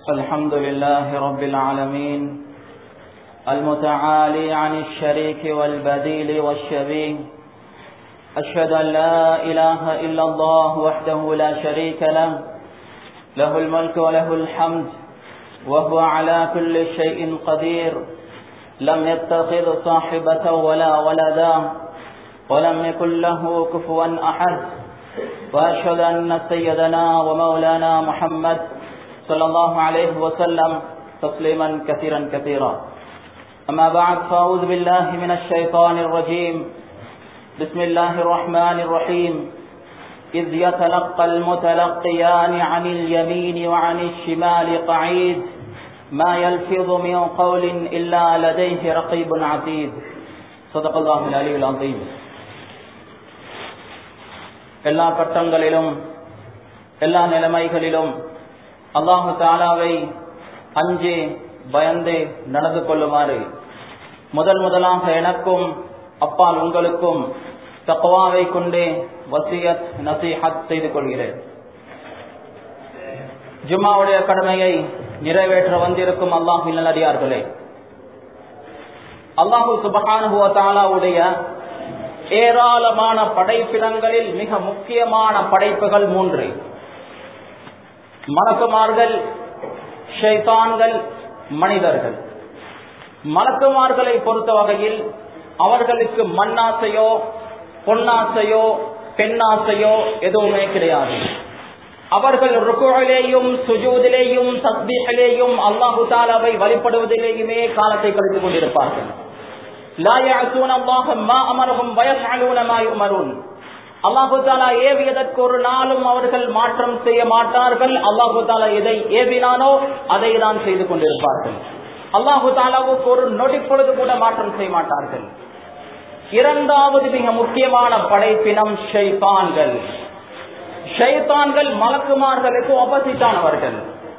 الحمد لله رب العالمين المتعالي عن الشريك والبديل والشبيه أشهد أن لا إله إلا الله وحده لا شريك له له الملك وله الحمد وهو على كل شيء قدير لم يتخذ صاحبة ولا ولدا ولم يكن له كفوا أحد وأشهد أن سيدنا ومولانا محمد صلى الله عليه وسلم تسليما كثيرا كثيرا أما بعد فأعوذ بالله من الشيطان الرجيم بسم الله الرحمن الرحيم إذ يتلقى المتلقيان عن اليمين وعن الشمال قعيد ما يلفظ من قول إلا لديه رقيب عتيد صدق الله العلي العظيم எல்லா கட்டங்களிலும் எல்லா நிலைமைகளிலும் அல்லாஹு தாலாவை அஞ்சே பயந்து நடந்து கொள்ளுமாறு முதல் முதலாக எனக்கும் அப்பால் உங்களுக்கும் தக்குவாவை கொண்டே வசியத் நசீஹத் செய்து கொள்கிறேன் ஜும்மாவுடைய கடமையை நிறைவேற்ற வந்திருக்கும் அல்லாஹு நல்லடியார்களே அல்லாஹு சுபகானுடைய ஏராளமான படைப்பிடங்களில் மிக முக்கியமான படைப்புகள் மூன்று மலக்குமார்கள் ஷைத்தான்கள் மனிதர்கள் மலக்குமார்களை பொறுத்த வகையில் அவர்களுக்கு மண்ணாசையோ பொன்னாசையோ பெண்ணாசையோ எதுவுமே கிடையாது அவர்கள் ருக்குவிலேயும் சுஜூதிலேயும் சத்பிகளிலேயும் அல்லாஹு தாலாவை வழிபடுவதிலேயுமே காலத்தை கழித்துக் கொண்டிருப்பார்கள் அல்லாஹு தாலா ஏவியதற்கு ஒரு நாளும் அவர்கள் மாற்றம் செய்ய மாட்டார்கள் அல்லாஹு தாலா எதை ஏவினானோ அதை தான் செய்து கொண்டிருப்பார்கள் அல்லாஹு தாலாவுக்கு ஒரு நொடிப்பொழுது கூட மாற்றம் செய்ய மாட்டார்கள் இரண்டாவது மிக முக்கியமான படைப்பினம் ஷைத்தான்கள் ஷைத்தான்கள் மலக்குமார்களுக்கு ஒப்பசிட்டானவர்கள்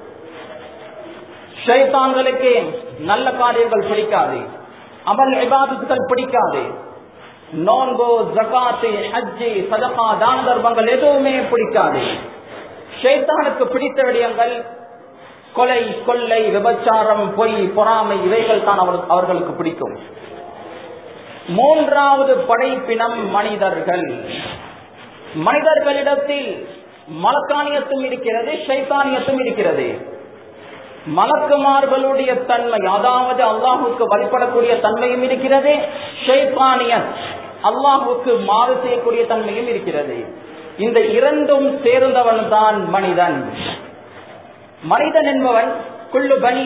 ஷைத்தான்களுக்கு நல்ல காரியங்கள் பிடிக்காது அமல் இபாதத்துகள் பிடிக்காது நோன்பு ஜகாத்து ஹஜ்ஜி சதகா தான தர்மங்கள் எதுவுமே பிடிக்காது ஷைத்தானுக்கு பிடித்த விடயங்கள் கொலை கொள்ளை விபச்சாரம் பொய் பொறாமை இவைகள் தான் அவர்களுக்கு பிடிக்கும் மூன்றாவது படைப்பினம் மனிதர்கள் மனிதர்களிடத்தில் மலக்கானியத்தும் இருக்கிறது ஷைத்தானியத்தும் இருக்கிறது மலக்குமார்களுடைய தன்மை அதாவது அல்லாஹுக்கு வழிபடக்கூடிய தன்மையும் இருக்கிறது ஷைத்தானியன் அல்லாஹுக்கு மாறு செய்யக்கூடிய தன்மையும் இருக்கிறது இந்த இரண்டும் சேர்ந்தவன் தான் மனிதன் மனிதன் என்பவன் குள்ளு பனி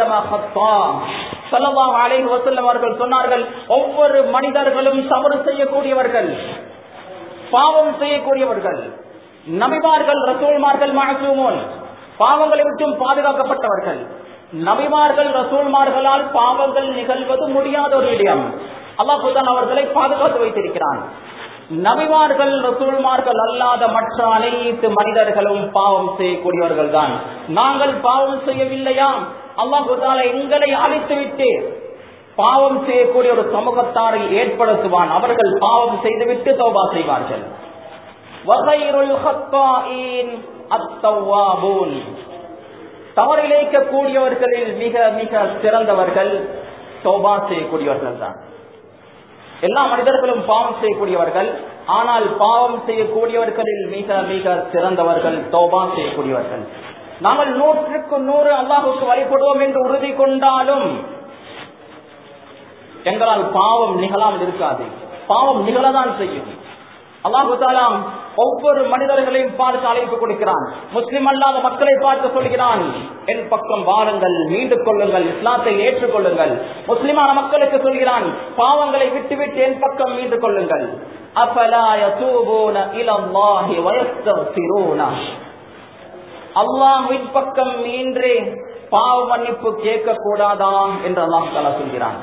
ஆதமாக அலைஹி வசல்லம் அவர்கள் சொன்னார்கள் ஒவ்வொரு மனிதர்களும் தவறு செய்யக்கூடியவர்கள் பாவம் செய்யக்கூடியவர்கள் நபிமார்கள் ரசூல்மார்கள் மகசூமோன் பாவங்களை விட்டும் பாதுகாக்கப்பட்டவர்கள் நபிமார்கள் ரசூல்மார்களால் பாவங்கள் நிகழ்வது முடியாத ஒரு விடயம் அல்லாஹுதான் அவர்களை பாதுகாத்து வைத்திருக்கிறான் நபிமார்கள் ரசூல்மார்கள் அல்லாத மற்ற அனைத்து மனிதர்களும் பாவம் செய்யக்கூடியவர்கள் தான் நாங்கள் பாவம் செய்யவில்லையா அல்லாஹுதால எங்களை அழித்துவிட்டு பாவம் செய்யக்கூடிய ஒரு சமூகத்தாரை ஏற்படுத்துவான் அவர்கள் பாவம் செய்துவிட்டு தோபா செய்வார்கள் தவறிழைக்கக்கூடியவர்களில் மிக மிக சிறந்தவர்கள் தோபா செய்யக்கூடியவர்கள் தான் எல்லா மனிதர்களும் பாவம் செய்யக்கூடியவர்கள் ஆனால் பாவம் செய்யக்கூடியவர்களில் மிக மிக சிறந்தவர்கள் தோபா செய்யக்கூடியவர்கள் நாங்கள் நூற்றுக்கு நூறு அல்லாஹுக்கு வழிபடுவோம் என்று உறுதி கொண்டாலும் எங்களால் பாவம் நிகழாமல் இருக்காது பாவம் நிகழதான் செய்யும் அல்லாஹு தாலாம் ஒவ்வொரு மனிதர்களையும் பார்த்து அழைப்பு கொடுக்கிறான் முஸ்லிம் அல்லாத மக்களை பார்த்து சொல்கிறான் என் பக்கம் வாருங்கள் மீண்டு கொள்ளுங்கள் இஸ்லாத்தை ஏற்றுக்கொள்ளுங்கள் முஸ்லிமான மக்களுக்கு சொல்கிறான் பாவங்களை விட்டுவிட்டு என் பக்கம் மீண்டு கொள்ளுங்கள் அல்லாஹின் பக்கம் மீன்று பாவ மன்னிப்பு கேட்க கூடாதா என்று அல்லாஹ் தாலா சொல்கிறான்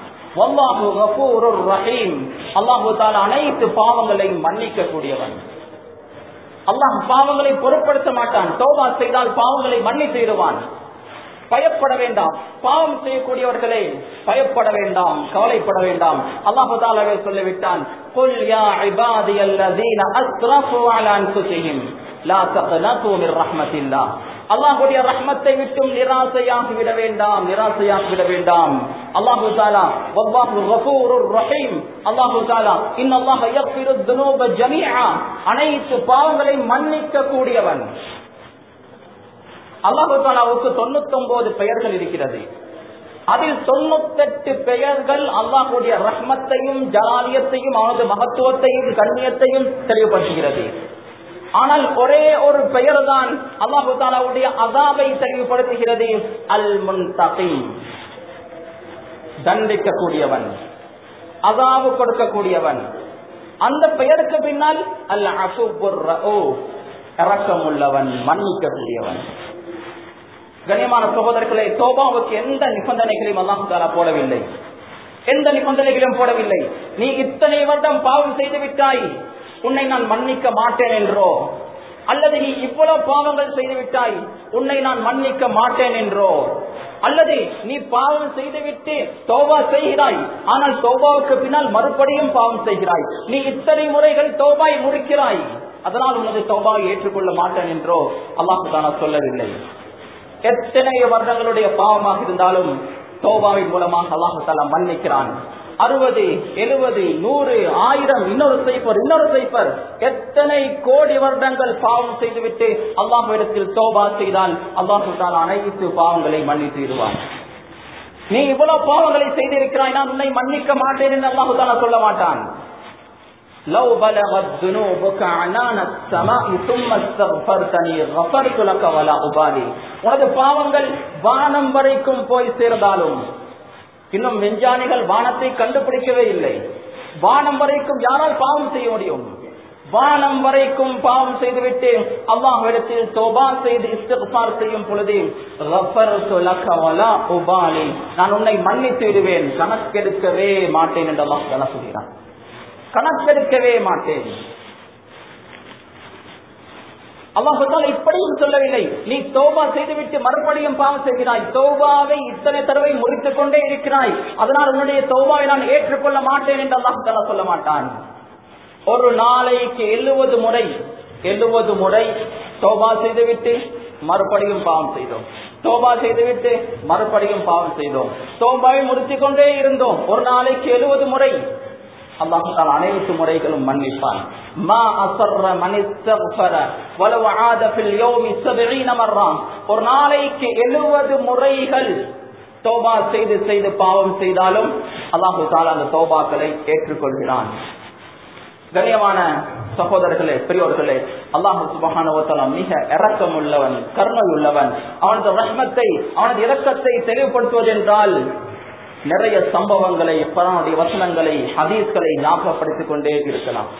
அல்லாஹு தாலா அனைத்து பாவங்களையும் மன்னிக்க கூடியவன் அல்லாஹ் பாவங்களை பொருட்படுத்த மாட்டான் தோபா செய்தால் பாவங்களை மன்னித்திடுவான் பயப்பட வேண்டாம் பாவம் செய்யக்கூடியவர்களே பயப்பட வேண்டாம் கவலைப்பட வேண்டாம் அல்லாஹு தாலாவே சொல்லிவிட்டான் قل يا عبادي الذين اسرفوا على انفسهم لا تقنطوا من رحمة الله அல்லாஹுடைய ரஹ்மத்தை விட்டும் நிராசையாகி விட வேண்டாம் நிராசையாகி விட வேண்டாம் அல்லாஹு தாலா வல்லாஹு கஃபூருர் ரஹீம் அல்லாஹு தாலா இன்னல்லாஹ யக்ஃபிரு துனூப ஜமீஆ அனைத்து பாவங்களை மன்னிக்க கூடியவன் அல்லாஹு தாலாவுக்கு தொண்ணூத்தி ஒன்பது பெயர்கள் இருக்கிறது அதில் தொண்ணூத்தெட்டு பெயர்கள் அல்லாஹுடைய ரஹ்மத்தையும் ஜலாலியத்தையும் அவனது மகத்துவத்தையும் கண்ணியத்தையும் தெளிவுபடுத்துகிறது ஆனால் ஒரே ஒரு பெயர் தான் அல்லாஹு தாலாவுடைய அதாவை தெளிவுபடுத்துகிறது அல் முன் தண்டிக்கக்கூடியவன் அதாவு கொடுக்கக்கூடியவன் அந்த பெயருக்கு பின்னால் அல் அசுபுர் இறக்கம் உள்ளவன் மன்னிக்கக்கூடியவன் கண்ணியமான சகோதரர்களை தோபாவுக்கு எந்த நிபந்தனைகளையும் அல்லாஹு தாலா போடவில்லை எந்த நிபந்தனைகளையும் போடவில்லை நீ இத்தனை வருடம் பாவம் செய்து விட்டாய் உன்னை நான் மன்னிக்க மாட்டேன் என்றோ அல்லது நீ இவ்வளவு பாவங்கள் செய்து விட்டாய் உன்னை நான் மன்னிக்க மாட்டேன் என்றோ அல்லது நீ பாவம் செய்துவிட்டு தோபா செய்கிறாய் ஆனால் தோபாவுக்கு பின்னால் மறுபடியும் பாவம் செய்கிறாய் நீ இத்தனை முறைகள் தோபாய் முடிக்கிறாய் அதனால் உனது தோபாவை ஏற்றுக்கொள்ள மாட்டேன் என்றோ அல்லாஹு தானா சொல்லவில்லை எத்தனை வருடங்களுடைய பாவமாக இருந்தாலும் தோபாவின் மூலமாக அல்லாஹு தாலா மன்னிக்கிறான் அறுபது எழுபது நூறு ஆயிரம் இன்னொரு சைப்பர் இன்னொரு சைப்பர் எத்தனை கோடி வருடங்கள் பாவம் செய்துவிட்டு அல்லாஹ் இடத்தில் தோபா செய்தால் அல்லாஹு தாலா அனைத்து பாவங்களை மன்னித்து விடுவான் நீ இவ்வளவு பாவங்களை செய்திருக்கிறாய் நான் உன்னை மன்னிக்க மாட்டேன் என்று அல்லாஹு தாலா சொல்ல மாட்டான் لو بلغت ذنوبك عنان السماء ثم استغفرتني غفرت لك ولا أبالي உனது பாவங்கள் வானம் வரைக்கும் போய் சேர்ந்தாலும் இன்னும் விஞ்ஞானிகள் வானத்தை கண்டுபிடிக்கவே இல்லை வானம் வரைக்கும் யாரால் பாவம் செய்ய முடியும் வானம் வரைக்கும் பாவம் செய்துவிட்டு அல்லாஹ் இடத்தில் தோபா செய்து இஸ்திஃபார் செய்யும் பொழுது நான் உன்னை மன்னித்து விடுவேன் கணக்கெடுக்கவே மாட்டேன் என்று அல்லாஹ் சொல்கிறான் கணக்கெடுக்கவே மாட்டேன் அல்லாஹால இப்படியும் சொல்லவில்லை நீ தோபா செய்துவிட்டு மறுபடியும் பாவம் செய்கிறாய் தோபாவை இத்தனை தடவை முறித்துக் கொண்டே இருக்கிறாய் அதனால் உன்னுடைய தோபாவை நான் ஏற்றுக்கொள்ள மாட்டேன் என்று அல்லாஹால சொல்ல மாட்டான் ஒரு நாளைக்கு எழுபது முறை எழுபது முறை தோபா செய்துவிட்டு மறுபடியும் பாவம் செய்தோம் தோபா செய்துவிட்டு மறுபடியும் பாவம் செய்தோம் தோபாவை முறித்துக் கொண்டே இருந்தோம் ஒரு நாளைக்கு எழுபது முறை அல்லாஹால் அனைத்து முறைகளும் மன்னிப்பான் மா அசர்ற மனிஸ்தஃபர வலவ ஆத ஃபில் யௌமி சபீன மர்ரான் ஒரு நாளைக்கு 70 முறைகள் தௌபா செய்து செய்து பாவம் செய்தாலும் அல்லாஹு தாலா அந்த தௌபாக்களை ஏற்றுக்கொள்கிறான் கண்ணியமான சகோதரர்களே பெரியோர்களே அல்லாஹு சுபஹான மிக இரக்கம் உள்ளவன் கருணை உள்ளவன் அவனது ரஹ்மத்தை அவனது இரக்கத்தை தெளிவுபடுத்துவது என்றால் நிறைய சம்பவங்களை பலனுடைய வசனங்களை ஹதீஸ்களை ஞாபகப்படுத்திக் கொண்டே இருக்கலாம்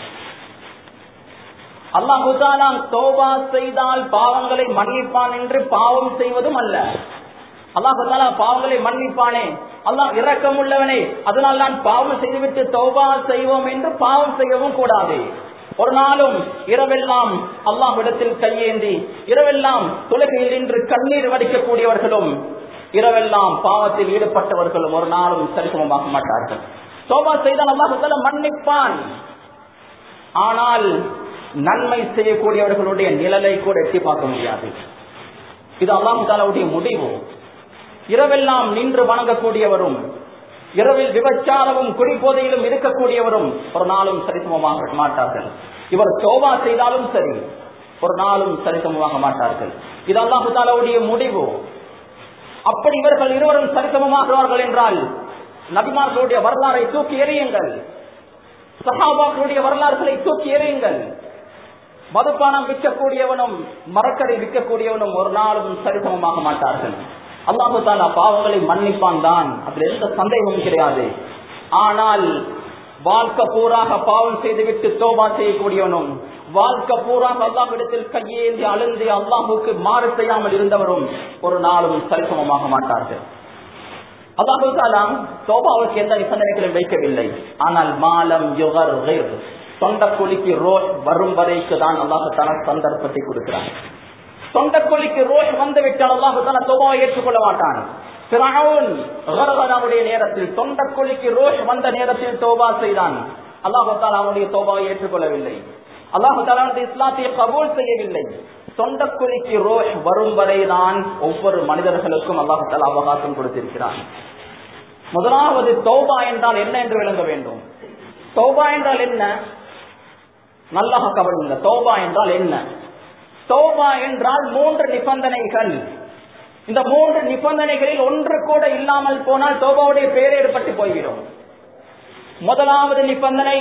அல்லாஹுதானா தோபா செய்தால் பாவங்களை மன்னிப்பான் என்று பாவம் செய்வதும் அல்ல அல்லாஹுதாலா பாவங்களை மன்னிப்பானே அல்லாஹ் இரக்கம் உள்ளவனே அதனால் நான் பாவம் செய்துவிட்டு தௌபா செய்வோம் என்று பாவம் செய்யவும் கூடாது ஒரு நாளும் இரவெல்லாம் அல்லாஹ்விடத்தில் கையேந்தி இரவெல்லாம் தொழுகையில் நின்று கண்ணீர் வடிக்கக்கூடியவர்களும் இரவெல்லாம் பாவத்தில் ஈடுபட்டவர்களும் ஒரு நாளும் சரிசமமாக மாட்டார்கள் சோபா செய்தால் அல்லாஹால மன்னிப்பான் ஆனால் நன்மை செய்யக்கூடியவர்களுடைய நிழலை கூட எட்டி பார்க்க முடியாது இது அல்லாஹாலுடைய முடிவு இரவெல்லாம் நின்று வணங்கக்கூடியவரும் இரவில் விபச்சாரமும் குடிப்போதையிலும் இருக்கக்கூடியவரும் ஒரு நாளும் சரிசமமாக மாட்டார்கள் இவர் சோபா செய்தாலும் சரி ஒரு நாளும் சரிசமமாக மாட்டார்கள் இது அல்லாஹு தாலாவுடைய முடிவு அப்படி இவர்கள் இருவரும் சரிசமமாகிறார்கள் என்றால் நபிமார்களுடைய வரலாறை தூக்கி எறியுங்கள் சஹாபாக்களுடைய வரலாறுகளை தூக்கி எறியுங்கள் மதுப்பானம் விற்கக்கூடியவனும் மரக்கடை விற்கக்கூடியவனும் ஒரு நாளும் சரிசமமாக மாட்டார்கள் அல்லாஹு தாலா பாவங்களை மன்னிப்பான் தான் அதுல எந்த சந்தேகமும் கிடையாது ஆனால் வாழ்க்கை பூராக பாவம் செய்துவிட்டு தோபா செய்யக்கூடியவனும் வாழ்க்கை பூராக அல்லாஹிடத்தில் கையேந்தி அழுந்து அல்லாஹுக்கு மாறு செய்யாமல் இருந்தவரும் ஒரு நாளும் சரிசமமாக மாட்டார்கள் அல்லாஹு தாலா தோபாவுக்கு எந்த நிபந்தனைகளும் வைக்கவில்லை ஆனால் மாலம் யுகர் தொண்டக்குழிக்கு ரோல் வரும் வரைக்கு தான் அல்லாஹு தாலா சந்தர்ப்பத்தை கொடுக்கிறான் தொண்டக்குழிக்கு ரோல் வந்து விட்டால் அல்லாஹு தாலா தோபாவை ஏற்றுக்கொள்ள மாட்டான் நேரத்தில் தொண்டக்குழிக்கு ரோஷ் வந்த நேரத்தில் தோபா செய்தான் அல்லாஹால் அவனுடைய தோபாவை ஏற்றுக்கொள்ளவில்லை அல்லாஹு தாலா இஸ்லாத்தை கபூல் செய்யவில்லை தொண்டக்குழிக்கு ரோஷ் வரும் வரைதான் ஒவ்வொரு மனிதர்களுக்கும் அல்லாஹு தாலா அவகாசம் கொடுத்திருக்கிறார் முதலாவது தௌபா என்றால் என்ன என்று விளங்க வேண்டும் தௌபா என்றால் என்ன நல்லா கவனிங்க தௌபா என்றால் என்ன தௌபா என்றால் மூன்று நிபந்தனைகள் இந்த மூன்று நிபந்தனைகளில் ஒன்று கூட இல்லாமல் போனால் தௌபாவுடைய பெயர் ஏற்பட்டு போய்விடும் முதலாவது நிபந்தனை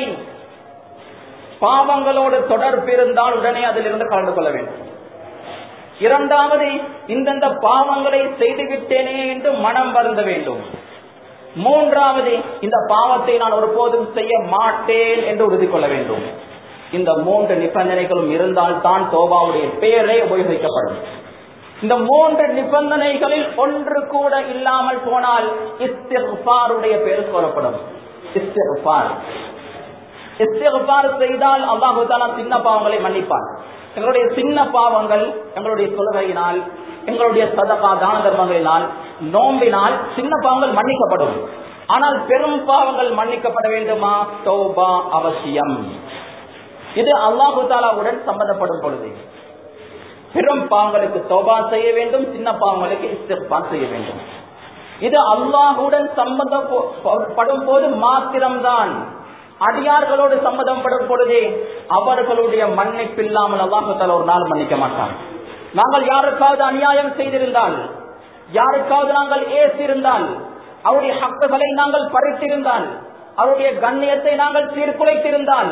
பாவங்களோடு தொடர்பு இருந்தால் உடனே அதிலிருந்து கலந்து கொள்ள வேண்டும் இரண்டாவது இந்தந்த பாவங்களை செய்துவிட்டேனே என்று மனம் வருந்த வேண்டும் மூன்றாவது இந்த பாவத்தை நான் ஒருபோதும் செய்ய மாட்டேன் என்று உறுதி கொள்ள வேண்டும் இந்த மூன்று நிபந்தனைகளும் இருந்தால் தான் தோபாவுடைய பெயரே உபயோகிக்கப்படும் இந்த மூன்று நிபந்தனைகளில் ஒன்று கூட இல்லாமல் போனால் இஸ்திஃபாருடைய பெயர் கூறப்படும் இஸ்திஃபார் இஸ்திஃபார் செய்தால் அல்லாஹு தாலா சின்ன பாவங்களை மன்னிப்பான் எங்களுடைய சின்ன பாவங்கள் எங்களுடைய தொழுகையினால் எங்களுடைய சதகா தான தர்மங்களினால் நோம்பினால் சின்ன பாவங்கள் மன்னிக்கப்படும் ஆனால் பெரும் பாவங்கள் மன்னிக்கப்பட வேண்டுமா தௌபா அவசியம் இது அல்லாஹு தாலாவுடன் சம்பந்தப்படும் பொழுது பெரும் பாவங்களுக்கு தௌபா செய்ய வேண்டும் சின்ன பாவங்களுக்கு இஸ்திஃபா செய்ய வேண்டும் இது அல்லாஹுடன் சம்பந்தப்படும் போது மாத்திரம்தான் அடியார்களோடு சம்மதப்படும் பொழுதே அவர்களுடைய மன்னிப்பில்லாமல் அல்லாஹால ஒரு நாள் மன்னிக்க மாட்டான் நாங்கள் யாருக்காவது அநியாயம் செய்திருந்தால் யாருக்காவது நாங்கள் ஏசிருந்தால் அவருடைய ஹக்குகளை நாங்கள் பறித்திருந்தால் அவருடைய கண்ணியத்தை நாங்கள் சீர்குலைத்திருந்தால்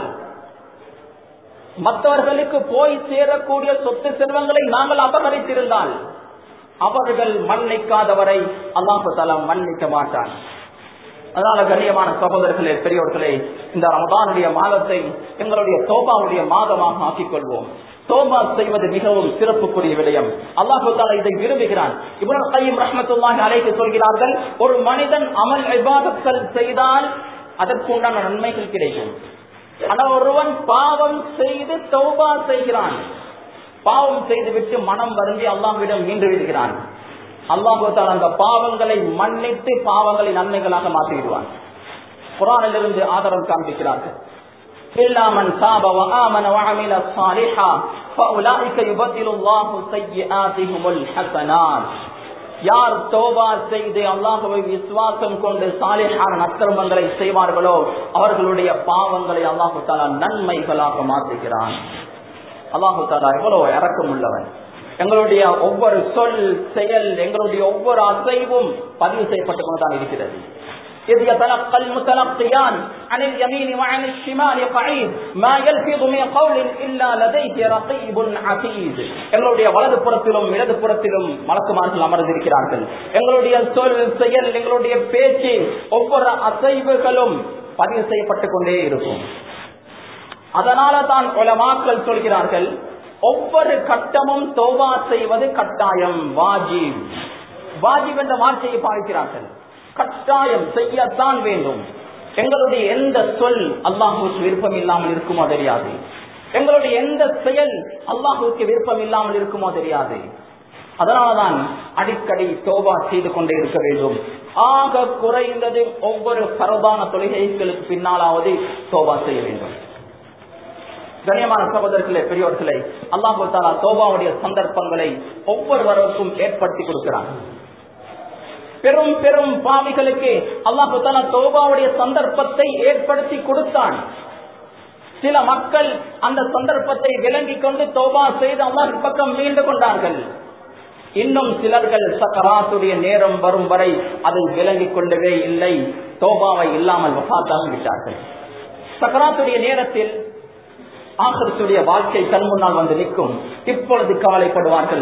மற்றவர்களுக்கு போய் சேரக்கூடிய சொத்து செல்வங்களை நாங்கள் அபகரித்திருந்தால் அவர்கள் மன்னிக்காதவரை அல்லாஹு தலா மன்னிக்க மாட்டான் அதனால கண்ணியமான சகோதரர்களே பெரியோர்களே இந்த ரமதானுடைய மாதத்தை எங்களுடைய தோபாவுடைய மாதமாக ஆக்கிக் கொள்வோம் தோபா செய்வது மிகவும் சிறப்புக்குரிய விடயம் அல்லாஹு தாலா இதை விரும்புகிறான் இப்ராஹிம் கையும் ரஹமத்துல்லாஹி அழைத்து சொல்கிறார்கள் ஒரு மனிதன் அமல் விவாதங்கள் செய்தால் அதற்கு உண்டான நன்மைகள் கிடைக்கும் ஆனால் ஒருவன் பாவம் செய்து தௌபா செய்கிறான் பாவம் செய்துவிட்டு மனம் வருந்தி அல்லாஹ்விடம் மீண்டு விடுகிறான் அல்லாஹால் அந்த பாவங்களை மன்னித்து பாவங்களை நன்மைகளாக மாற்றிவிடுவான் குரானிலிருந்து ஆதரவு காண்பிக்கிறார்கள் إلا من تاب وآمن وعمل صالحا فأولئك يبدل الله سيئاتهم الحسنات யார் தோபா செய்து அல்லாஹுவை விசுவாசம் கொண்டு சாலிஹான நற்கர்மங்களை செய்வார்களோ அவர்களுடைய பாவங்களை அல்லாஹு தாலா நன்மைகளாக மாற்றுகிறான் அல்லாஹு தாலா எவ்வளவு இறக்கம் உள்ளவன் எங்களுடைய ஒவ்வொரு சொல் செயல் எங்களுடைய ஒவ்வொரு அசைவும் பதிவு செய்யப்பட்டுக் கொண்டுதான் இருக்கிறது إذ يتلقى المتلقيان عن اليمين وعن الشمال قعيد ما يلفظ من قول إلا لديه رقيب عتيد எங்களுடைய வலது புறத்திலும் இடது புறத்திலும் மலக்குமார்கள் அமர்ந்திருக்கிறார்கள் எங்களுடைய சொல் செயல் எங்களுடைய பேச்சு ஒவ்வொரு அசைவுகளும் பதிவு செய்யப்பட்டுக் கொண்டே இருக்கும் அதனால தான் உலமாக்கள் சொல்கிறார்கள் ஒவ்வொரு கட்டமும் தோபா செய்வது கட்டாயம் வாஜிப் வாஜிப் என்ற வார்த்தையை பாவிக்கிறார்கள் கட்டாயம் செய்யத்தான் வேண்டும் எங்களுடைய எந்த சொல் அல்லாஹுக்கு விருப்பம் இல்லாமல் இருக்குமோ தெரியாது எங்களுடைய எந்த செயல் அல்லாஹுக்கு விருப்பம் இல்லாமல் இருக்குமோ தெரியாது அதனால்தான் அடிக்கடி தோபா செய்து கொண்டே இருக்க வேண்டும் ஆக குறைந்தது ஒவ்வொரு பரதான தொழுகைகளுக்கு பின்னாலாவது தோபா செய்ய வேண்டும் கண்ணியமான சகோதரர்களே பெரியோர்களே அல்லாஹு தாலா தோபாவுடைய சந்தர்ப்பங்களை ஒவ்வொருவருக்கும் ஏற்படுத்தி கொடுக்கிறான் பெரும் பெரும் பாவிகளுக்கு அல்லாஹு தாலா தோபாவுடைய சந்தர்ப்பத்தை ஏற்படுத்தி கொடுத்தான் சில மக்கள் அந்த சந்தர்ப்பத்தை விளங்கிக் கொண்டு தோபா செய்து அல்லாஹ் பக்கம் மீண்டு கொண்டார்கள் இன்னும் சிலர்கள் சக்கராத்துடைய நேரம் வரும் வரை அதை விளங்கிக் கொண்டவே இல்லை தோபாவை இல்லாமல் வசாத்தாக விட்டார்கள் சக்கராத்துடைய நேரத்தில் ஆசிரியத்துடைய வாழ்க்கை கண் முன்னால் வந்து நிற்கும் இப்பொழுது கவலைப்படுவார்கள்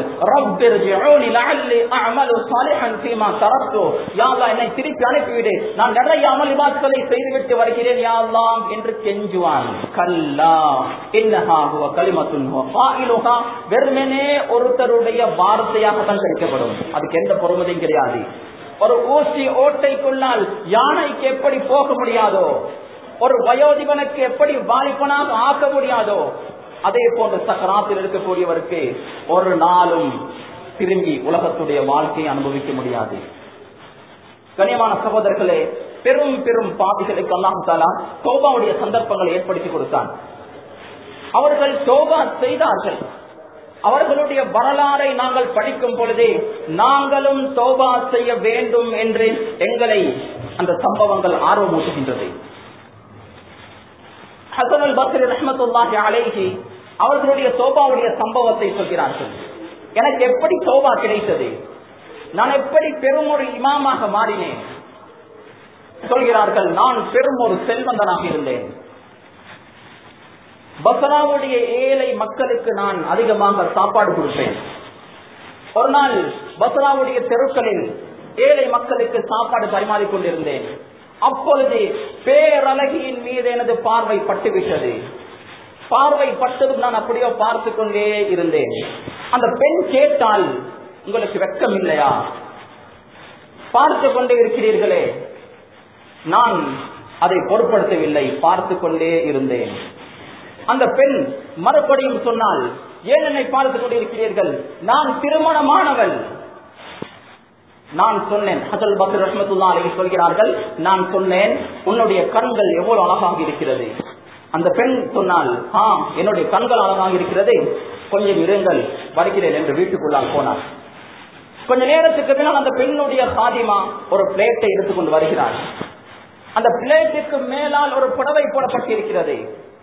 என்னை திருப்பி அனுப்பிவிடு நான் நிறைய அமல் வாக்குகளை செய்துவிட்டு வருகிறேன் யாழ்லாம் என்று கெஞ்சுவான் கல்லா என்னஹாகுவ களிமத்துன்ஹா வெறுமனே ஒருத்தருடைய வார்த்தையாக தான் கிடைக்கப்படும் அதுக்கு எந்த பொறுமதியும் கிடையாது ஒரு ஊசி ஓட்டைக்குள்ளால் யானைக்கு எப்படி போக முடியாதோ ஒரு வயோதிபனுக்கு எப்படி வாலிபனாக ஆக்க முடியாதோ அதே போன்ற சக்கராத்தில் இருக்கக்கூடியவருக்கு ஒரு நாளும் திரும்பி உலகத்துடைய வாழ்க்கையை அனுபவிக்க முடியாது கனியமான சகோதரர்களே பெரும் பெரும் பாவிகளுக்கு அல்லாஹாலா தோபாவுடைய சந்தர்ப்பங்களை ஏற்படுத்தி கொடுத்தான் அவர்கள் தோபா செய்தார்கள் அவர்களுடைய வரலாறை நாங்கள் படிக்கும் பொழுதே நாங்களும் தோபா செய்ய வேண்டும் என்று எங்களை அந்த சம்பவங்கள் ஆர்வமூட்டுகின்றது ஹசன் அல் பக்ரி ரஹமத்துல்லாஹி அலைஹி அவர்களுடைய தோபாவுடைய சம்பவத்தை சொல்கிறார்கள் எனக்கு எப்படி தோபா கிடைத்தது நான் எப்படி பெரும் ஒரு இமாமாக மாறினேன் சொல்கிறார்கள் நான் பெரும் ஒரு செல்வந்தனாக இருந்தேன் பசராவுடைய ஏழை மக்களுக்கு நான் அதிகமாக சாப்பாடு கொடுப்பேன் ஒரு நாள் பசராவுடைய தெருக்களில் ஏழை மக்களுக்கு சாப்பாடு பரிமாறிக் கொண்டிருந்தேன் அப்பொழுது பேரழகியின் மீது எனது பார்வை பட்டுவிட்டது பார்வை பட்டதும் நான் அப்படியோ பார்த்து கொண்டே இருந்தேன் அந்த பெண் கேட்டால் உங்களுக்கு வெக்கம் இல்லையா பார்த்து கொண்டே இருக்கிறீர்களே நான் அதை பொருட்படுத்தவில்லை பார்த்து கொண்டே இருந்தேன் அந்த பெண் மறுபடியும் சொன்னால் ஏன் என்னை பார்த்துக் கொண்டிருக்கிறீர்கள் நான் திருமணமானவள் நான் சொன்னேன் ஹசல் பக்ர் ரஹமத்துல்லா அலி சொல்கிறார்கள் நான் சொன்னேன் உன்னுடைய கண்கள் எவ்வளவு அழகாக இருக்கிறது அந்த பெண் சொன்னால் ஆ என்னுடைய கண்கள் அழகாக இருக்கிறது கொஞ்சம் இருங்கள் வருகிறேன் என்று வீட்டுக்குள்ளால் போனார் கொஞ்ச நேரத்துக்கு பின்னால் அந்த பெண்ணுடைய சாதிமா ஒரு பிளேட்டை எடுத்துக்கொண்டு வருகிறார் அந்த பிளேட்டுக்கு மேலால் ஒரு புடவை போடப்பட்டிருக்கிறது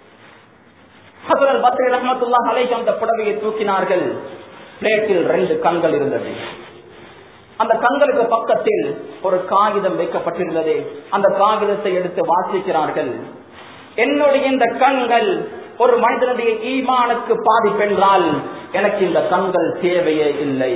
ஹசரல் பத்ரி ரஹமத்துல்லா அலைக்கு அந்த புடவையை தூக்கினார்கள் பிளேட்டில் ரெண்டு கண்கள் இருந்தது அந்த கண்களுக்கு பக்கத்தில் ஒரு காகிதம் வைக்கப்பட்டிருந்தது அந்த காகிதத்தை எடுத்து வாசிக்கிறார்கள் என்னுடைய இந்த கண்கள் ஒரு மனிதனுடைய ஈமானுக்கு பாதிப்பென்றால் எனக்கு இந்த கண்கள் தேவையே இல்லை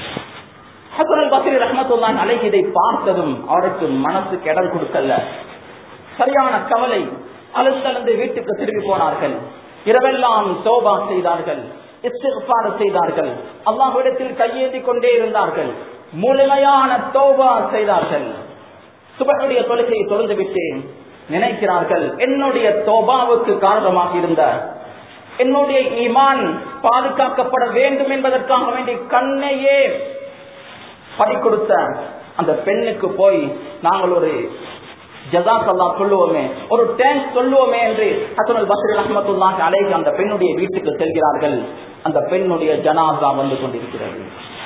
ஹசரல் பத்ரி ரஹமத்துல்லான் அலை இதை பார்த்ததும் அவருக்கு மனசுக்கு இடம் கொடுக்கல சரியான கவலை அழுத்தழுந்து வீட்டுக்கு திரும்பி போனார்கள் இரவெல்லாம் சோபா செய்தார்கள் இஸ்திஃபார் செய்தார்கள் அல்லாஹ்விடத்தில் கையேந்தி கொண்டே இருந்தார்கள் முழுமையான தோபா செய்தார்கள் சுபனுடைய தொழுகையை தொடர்ந்து விட்டு நினைக்கிறார்கள் என்னுடைய தோபாவுக்கு காரணமாக இருந்த என்னுடைய ஈமான் பாதுகாக்கப்பட வேண்டும் என்பதற்காக வேண்டி கண்ணையே பறி கொடுத்த அந்த பெண்ணுக்கு போய் நாங்கள் ஒரு ஜசாக்கல்லா சொல்லுவோமே ஒரு டேங்க் சொல்லுவோமே என்று ஹசனுல் பஸ்ரி அஹமத்துல்லாஹ் அலைக்கு அந்த பெண்ணுடைய வீட்டுக்கு செல்கிறார்கள் அந்த பெண்ணுடைய ஜனாசா வந்து கொண்டிருக்கிறது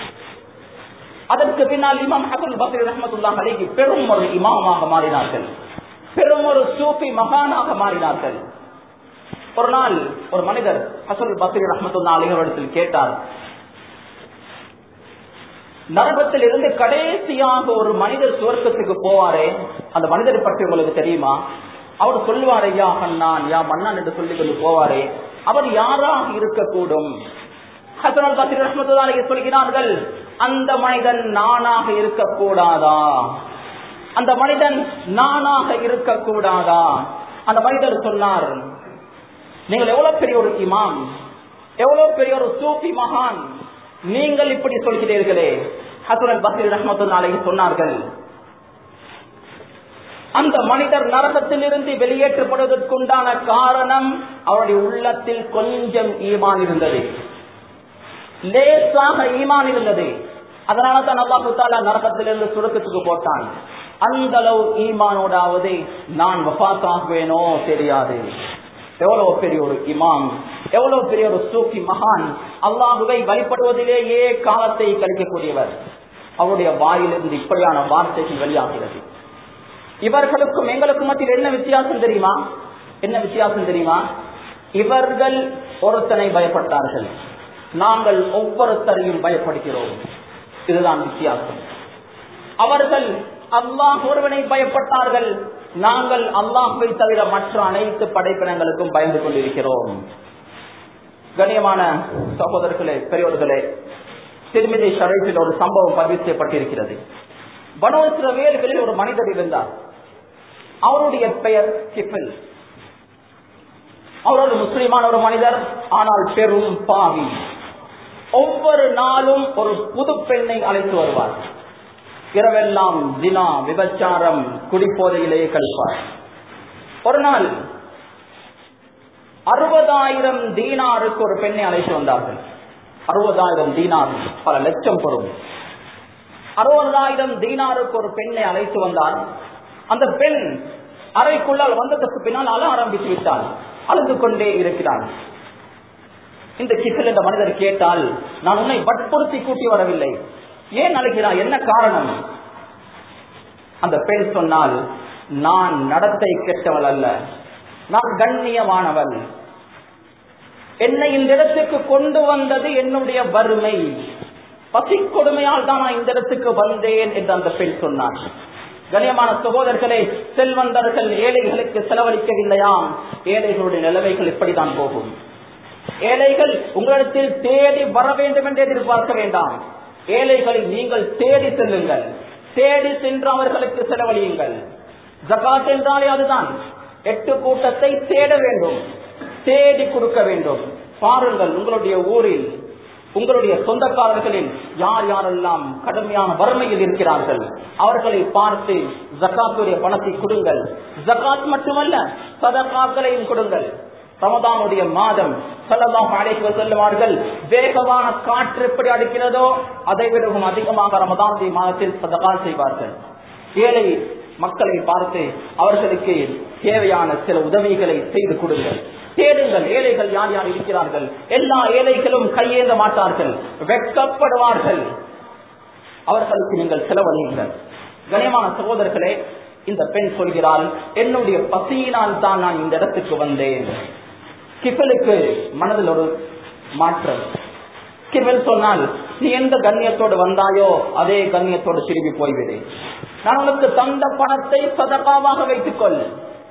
அதற்கு பின்னால் இமாம் ஹசன் பஸ்ரி ரஹமத்துல்லாஹ் அலைக்கு பெரும் ஒரு இமாமாக மாறினார்கள் பெரும் ஒரு சூஃபி மகானாக மாறினார்கள் ஒரு நாள் ஒரு மனிதர் ஹசன் பஸ்ரி ரஹமத்துல்லா அலிகளிடத்தில் கேட்டார் நரகத்தில் இருந்து கடைசியாக ஒரு மனிதர் சுவர்க்கத்துக்கு போவாரே அந்த மனிதரை பற்றி உங்களுக்கு தெரியுமா அவர் சொல்லுவார் ஐயா ஹன்னான் யா மன்னான் என்று சொல்லிக் கொண்டு போவாரே அவர் யாராக இருக்கக்கூடும் ஹசனல் பசிர் ரஹமத்துல்லாஹி சொல்கிறார்கள் அந்த மனிதன் நானாக இருக்கக்கூடாதா அந்த மனிதன் நானாக இருக்கக்கூடாதா அந்த மனிதர் சொன்னார் நீங்கள் எவ்வளவு பெரிய ஒரு இமாம் எவ்வளவு பெரிய ஒரு சூஃபி மகான் நீங்கள் இப்படி சொல்கிறீர்களே ஹசரல் பசீர் ரஹமத்துல்லாலை சொன்னார்கள் அந்த மனிதர் நரகத்தில் இருந்து வெளியேற்றப்படுவதற்குண்டான காரணம் அவருடைய உள்ளத்தில் கொஞ்சம் ஈமான் இருந்தது லேசாக ஈமான் இருந்தது அதனால தான் அல்லாஹு தாலா நரகத்திலிருந்து சுரக்கத்துக்கு போட்டான் அந்த அளவு ஈமானோடாவது நான் வஃபாத்தாகுவேனோ தெரியாது எவ்வளவு பெரிய ஒரு இமாம் எவ்வளவு பெரிய ஒரு சூஃபி மகான் அல்லாஹுவை வழிபடுவதிலேயே காலத்தை கழிக்கக்கூடியவர் அவருடைய வாயிலிருந்து இப்படியான வார்த்தைகள் வெளியாகிறது இவர்களுக்கும் எங்களுக்கும் மத்தியில் என்ன வித்தியாசம் தெரியுமா என்ன வித்தியாசம் தெரியுமா இவர்கள் ஒருத்தனை பயப்பட்டார்கள் நாங்கள் ஒவ்வொருத்தரையும் பயப்படுகிறோம் இதுதான் வித்தியாசம் அவர்கள் அல்லாஹ் ஒருவனை பயப்பட்டார்கள் நாங்கள் அல்லாஹை தவிர மற்ற அனைத்து படைப்பினங்களுக்கும் பயந்து கொண்டிருக்கிறோம் கண்ணியமான சகோதரர்களே பெரியவர்களே திருமதி ஷரீஃபில் ஒரு சம்பவம் பதிவு செய்யப்பட்டிருக்கிறது பனோசிரவேல்களில் ஒரு மனிதர் இருந்தார் அவருடைய பெயர் கிபில் அவர் ஒரு முஸ்லிமான ஒரு மனிதர் ஆனால் பெரும் பாவி ஒவ்வொரு நாளும் ஒரு புது பெண்ணை அழைத்து வருவார் இரவெல்லாம் தினா விபச்சாரம் குடிப்போதையிலேயே கழிப்பார் ஒரு நாள் அறுபதாயிரம் தீனாருக்கு ஒரு பெண்ணை அழைத்து வந்தார்கள் அறுபதாயிரம் தீனார் பல லட்சம் பொருள் அறுபதாயிரம் தீனாருக்கு ஒரு பெண்ணை அழைத்து வந்தார் அந்த பெண் அறைக்குள்ளால் வந்ததற்கு பின்னால் அழ ஆரம்பித்து விட்டாள் அழுது கொண்டே இருக்கிறாள் இந்த கிஃபில் இந்த மனிதர் கேட்டால் நான் உன்னை வற்புறுத்தி கூட்டி வரவில்லை ஏன் அழைக்கிறாய் என்ன காரணம் அந்த பெண் சொன்னால் நான் நடத்தை கெட்டவள் அல்ல நான் கண்ணியமானவள் என்னை இந்த இடத்துக்கு கொண்டு வந்தது என்னுடைய வறுமை பசி கொடுமையால் தான் நான் இந்த இடத்துக்கு வந்தேன் என்று அந்த பெண் சொன்னார் கண்ணியமான சகோதரர்களே செல்வந்தர்கள் ஏழைகளுக்கு செலவழிக்கவில்லையாம் ஏழைகளுடைய நிலைமைகள் இப்படித்தான் போகும் ஏழைகள் உங்களிடத்தில் தேடி வர வேண்டும் என்று எதிர்பார்க்க வேண்டாம் ஏழைகளை நீங்கள் தேடி செல்லுங்கள் தேடி சென்று அவர்களுக்கு செலவழியுங்கள் ஜகாத் என்றாலே அதுதான் எட்டு கூட்டத்தை தேட வேண்டும் தேடி கொடுக்க வேண்டும் பாருங்கள் உங்களுடைய ஊரில் உங்களுடைய சொந்தக்காரர்களில் யார் யாரெல்லாம் கடுமையான வறுமையில் இருக்கிறார்கள் அவர்களை பார்த்து ஜக்காத்துடைய பணத்தை கொடுங்கள் ஜக்காத் மட்டுமல்ல சதக்காக்களையும் கொடுங்கள் ரமதானுடைய மாதம் சொல்லலாம் அழைப்பு செல்லுவார்கள் வேகமான காற்று எப்படி அடிக்கிறதோ அதை விடவும் அதிகமாக ரமதானுடைய மாதத்தில் சதகா செய்வார்கள் ஏழை மக்களை பார்த்து அவர்களுக்கு தேவையான சில உதவிகளை செய்து கொடுங்கள் தேடுங்கள் ஏழைகள் யார் யார் இருக்கிறார்கள் எல்லா ஏழைகளும் கையேந்த மாட்டார்கள் வெட்கப்படுவார்கள் அவர்களுக்கு நீங்கள் செலவழியுங்கள் கனியமான சகோதரர்களே இந்த பெண் சொல்கிறாள் என்னுடைய பசியினால் தான் நான் இந்த இடத்துக்கு வந்தேன் கிஃபலுக்கு மனதில் ஒரு மாற்றம் கிஃபல் சொன்னால் நீ எந்த கண்ணியத்தோடு வந்தாயோ அதே கண்ணியத்தோடு திரும்பி போய்விடு நான் உனக்கு தந்த பணத்தை சதகாவாக வைத்துக் கொள்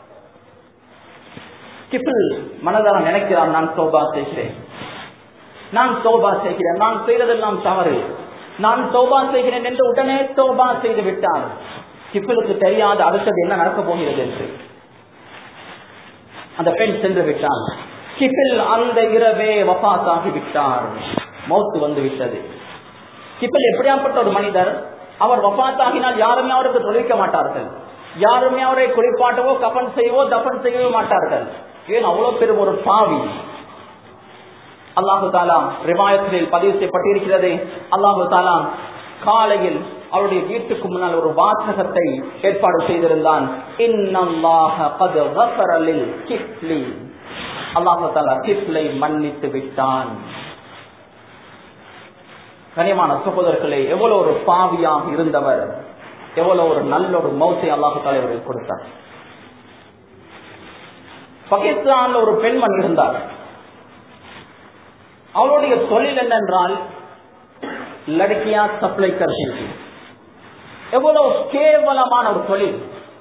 கிபில் மனதார நினைக்கிறான் நான் சோபா செய்கிறேன் நான் சோபா செய்கிறேன் நான் செய்ததெல்லாம் தவறு நான் சோபா செய்கிறேன் என்று உடனே சோபா செய்து விட்டான் கிப்பிலுக்கு தெரியாத அடுத்தது என்ன நடக்கப் போகிறது என்று அந்த பெண் சென்று விட்டான் கிப்பில் அந்த இரவே வபாத்தாகி விட்டார் மௌத்து வந்து விட்டது கிப்பில் எப்படியாப்பட்ட ஒரு மனிதர் அவர் வபாத்தாகினால் யாருமே அவருக்கு தொழிக்க மாட்டார்கள் யாருமே அவரை குளிப்பாட்டவோ கபன் செய்வோ தபன் செய்யவோ மாட்டார்கள் ஏன் அவ்வளவு பெரும் ஒரு பாவி அல்லாஹு தாலாம் ரிவாயத்தில் பதிவு செய்யப்பட்டிருக்கிறது அல்லாஹு தாலாம் காலையில் அவருடைய வீட்டுக்கு முன்னால் ஒரு வாசகத்தை ஏற்பாடு செய்திருந்தான் அல்லாஹு தாலா கிப்லை மன்னித்து விட்டான் கனியமான சகோதரர்களே எவ்வளவு ஒரு பாவியாக இருந்தவர் எவ்வளவு ஒரு நல்ல ஒரு மௌத்தை அல்லாஹு தாலா இவருக்கு கொடுத்தார் பாகிஸ்தான்ல ஒரு பெண்மண் இருந்தார் அவளுடைய தொழில் என்னென்றால் லடுக்கியா சப்ளை கர்ஷி எவ்வளவு கேவலமான ஒரு தொழில்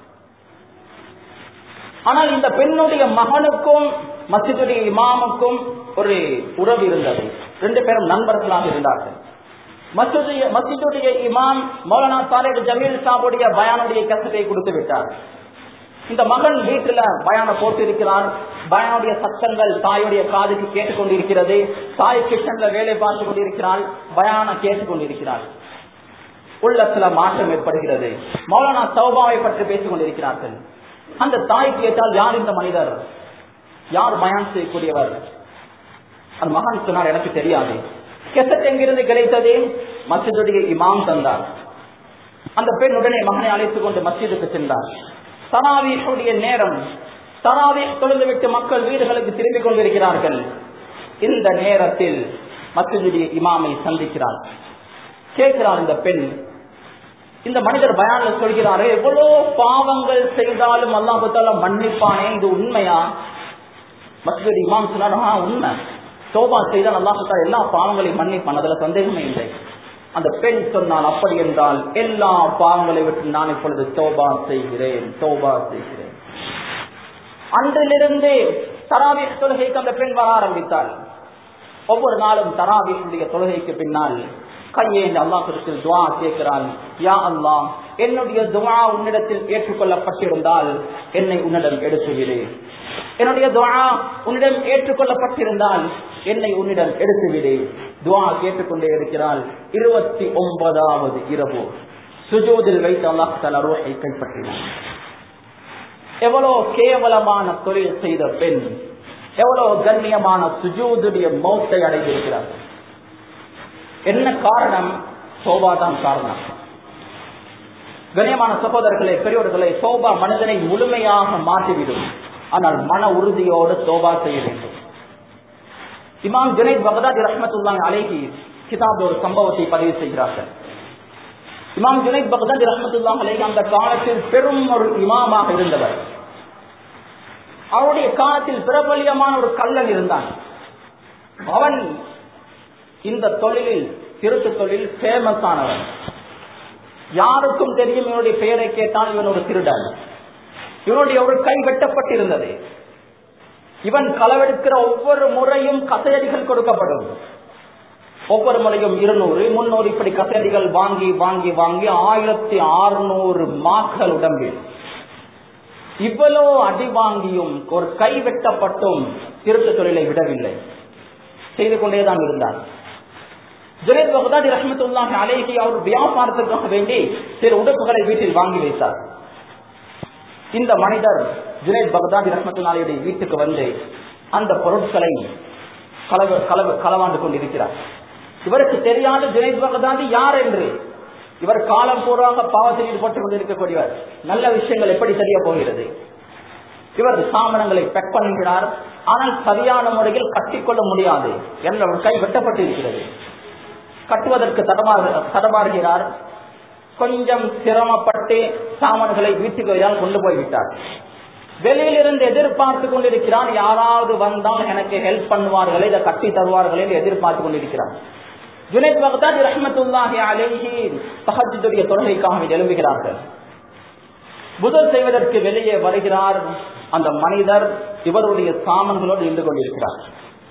ஆனால் இந்த பெண்ணுடைய மகனுக்கும் மசிதுடைய இமாமுக்கும் ஒரு உறவு இருந்தது ரெண்டு பேரும் நண்பர்களாக இருந்தார்கள் மசூதிய மசிதுடைய இமாம் மௌலானா சாலேட் ஜமீல் சாபுடைய பயானுடைய கசத்தை கொடுத்து விட்டார் இந்த மகன் வீட்டுல பயான போட்டிருக்கிறார் பயானுடைய சத்தங்கள் தாயுடைய காதுக்கு கேட்டுக்கொண்டிருக்கிறது தாய் கிச்சன்ல வேலை பார்த்து கொண்டிருக்கிறாள் பயான கேட்டுக்கொண்டிருக்கிறாள் உள்ளத்துல மாற்றம் ஏற்படுகிறது மௌலானா சௌபாவை பற்றி பேசிக் கொண்டிருக்கிறார்கள் அந்த தாய் கேட்டால் யார் இந்த மனிதர் யார் பயான் செய்யக்கூடியவர் அந்த மகன் சொன்னார் எனக்கு தெரியாது கெசட் எங்கிருந்து கிடைத்தது மசிதுடைய இமாம் தந்தார் அந்த பெண் உடனே மகனை அழைத்துக் கொண்டு மஸ்ஜிதுக்கு சென்றார் தராவீஷுடைய நேரம் தராவி தொழுந்துவிட்டு மக்கள் வீடுகளுக்கு திரும்பிக் கொண்டிருக்கிறார்கள் இந்த நேரத்தில் மஸ்ஜிதுடைய இமாமை சந்திக்கிறார் கேட்கிறார் இந்த பெண் இந்த மனிதர் பயான்ல சொல்கிறாரு எவ்வளவு பாவங்கள் செய்தாலும் அல்லாஹால மன்னிப்பானே இது உண்மையா மஸ்ஜித் இமாம் சொன்னாரா உண்மை சோபா செய்தால் அல்லாஹால எல்லா பாவங்களையும் மன்னிப்பான் அதுல சந்தேகமே இல்லை அந்த பெண் சொன்னால் அப்படி என்றால் எல்லா பாவங்களை விட்டு நான் இப்பொழுது தோபா செய்கிறேன் தோபா செய்கிறேன் அன்றிலிருந்து தராவி தொழுகைக்கு அந்த பெண் வர ஆரம்பித்தாள் ஒவ்வொரு நாளும் தராவியுடைய தொழுகைக்கு பின்னால் கையேந்து அல்லாஹிடத்தில் துவா கேட்கிறான் யா அல்லா என்னுடைய துவா உன்னிடத்தில் ஏற்றுக்கொள்ளப்பட்டிருந்தால் என்னை உன்னிடம் எடுத்துவிடு என்னுடைய துவா உன்னிடம் ஏற்றுக்கொள்ளப்பட்டிருந்தால் என்னை உன்னிடம் எடுத்துவிடு துவா கேட்டுக்கொண்டே இருக்கிறாள் இருபத்தி ஒன்பதாவது இரவு சுஜோதில் வைத்து அல்லாஹ் தலா ரோஹை கைப்பற்றினார் எவ்வளவு கேவலமான தொழில் செய்த பெண் எவ்வளவு கண்ணியமான சுஜூதுடைய மௌத்தை அடைந்திருக்கிறார் என்ன காரணம் சோபா தான் காரணம் கண்ணியமான சகோதரர்களே பெரியோர்களே சோபா மனிதனை முழுமையாக மாற்றிவிடும் ஆனால் மன உறுதியோடு சோபா செய்ய வேண்டும் இமாம் ஜுனைத் பகதாதி ரஹ்மத்துல்லாஹி அலைஹி கிதாப் ஒரு சம்பவத்தை பதிவு செய்கிறார்கள் இமாம் ஜுனைத் பகதாதி ரஹ்மத்துல்லாஹி அலைஹி அந்த காலத்தில் பெரும் ஒரு இமாமாக இருந்தவர் அவருடைய காலத்தில் பிரபல்யமான ஒரு கள்ளன் இருந்தான் அவன் இந்த தொழிலில் திருட்டு தொழில் ஃபேமஸ் ஆனவன் யாருக்கும் தெரியும் இவனுடைய பெயரை கேட்டால் இவன் ஒரு திருடன் இவனுடைய ஒரு கை வெட்டப்பட்டிருந்தது இவன் களவெடுக்கிற ஒவ்வொரு முறையும் கசையடிகள் கொடுக்கப்படும் ஒவ்வொரு முறையும் இருநூறு முன்னூறு இப்படி கசையடிகள் வாங்கி வாங்கி வாங்கி ஆயிரத்தி அறுநூறு மாக்கள் உடம்பில் இவ்வளோ அடி வாங்கியும் ஒரு கை வெட்டப்பட்டும் திருட்டு தொழிலை விடவில்லை செய்து கொண்டேதான் இருந்தார் ஜுனைத் பகதாதி ரஹமத்துல்லாஹி அலைஹி அவர் வியாபாரத்திற்காக வேண்டி சில உடுப்புகளை வீட்டில் வாங்கி வைத்தார் இந்த மனிதர் ஜுனைத் பகதாதி ரஹமத்துல்லாஹியுடைய வீட்டுக்கு வந்து அந்த பொருட்களை களவு களவு களவாண்டு கொண்டிருக்கிறார் இவருக்கு தெரியாத ஜுனைத் பகதாதி யார் என்று இவர் காலம் பூர்வாக பாவத்தில் ஈடுபட்டுக் கொண்டிருக்கக்கூடியவர் நல்ல விஷயங்கள் எப்படி தெரிய போகிறது இவர் சாமனங்களை பெக் பண்ணுகிறார் ஆனால் சரியான முறையில் கட்டிக்கொள்ள முடியாது என்ற ஒரு கை வெட்டப்பட்டிருக்கிறது கட்டுவதற்கு தடமாறுகிறார் கொஞ்சம் சிரமப்பட்டு சாமான்களை வீட்டுக்கு வரையால் கொண்டு போய்விட்டார் வெளியிலிருந்து எதிர்பார்த்து கொண்டிருக்கிறார் யாராவது வந்தால் எனக்கு ஹெல்ப் பண்ணுவார்களே இதை கட்டி தருவார்களே என்று எதிர்பார்த்து கொண்டிருக்கிறார் ஜுனைத் பகதாத் ரஹமத்துல்லாஹி அலைஹி தஹஜ்ஜுடைய தொழுகைக்காக எழும்புகிறார்கள் புதல் செய்வதற்கு வெளியே வருகிறார் அந்த மனிதர் இவருடைய சாமன்களோடு நின்று கொண்டிருக்கிறார்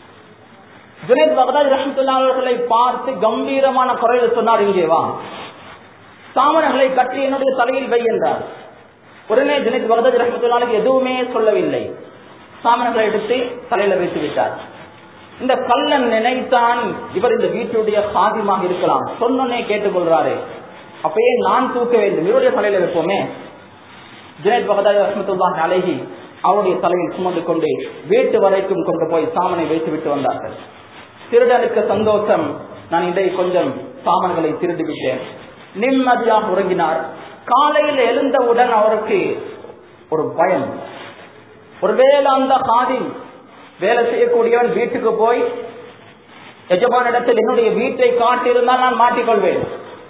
ஜுனைத் பகதாத் ரஹமத்துல்லா அவர்களை பார்த்து கம்பீரமான குறையில் சொன்னார் இங்கே வா சாமனங்களை கட்டி என்னுடைய தலையில் வை என்றார் உடனே ஜுனைத் பகதாத் ரஹமத்துல்லாவுக்கு எதுவுமே சொல்லவில்லை சாமனங்களை எடுத்து தலையில வைத்து விட்டார் இந்த கல்லன் நினைத்தான் இவர் இந்த வீட்டுடைய சாதியமாக இருக்கலாம் சொன்னே கேட்டுக்கொள்றாரு அப்பயே நான் தூக்க வேண்டும் இவருடைய தலையில வைப்போமே ஜுனைத் பகதாத் ரஹமத்துல்லாஹி அலைஹி அவருடைய தலையில் சுமந்து கொண்டு வீட்டு வரைக்கும் கொண்டு போய் சாமனை வைத்து விட்டு வந்தார்கள் திருடனுக்கு சந்தோஷம் நான் இன்றைக்கு கொஞ்சம் சாமன்களை திருடி விட்டேன் நிம்மதியாக உறங்கினார் காலையில் எழுந்தவுடன் அவருக்கு ஒரு பயம் ஒருவேளை அந்த காதில் வேலை செய்யக்கூடியவன் வீட்டுக்கு போய் எஜமானிடத்தில் என்னுடைய வீட்டை காட்டியிருந்தால் நான் மாட்டிக்கொள்வேன்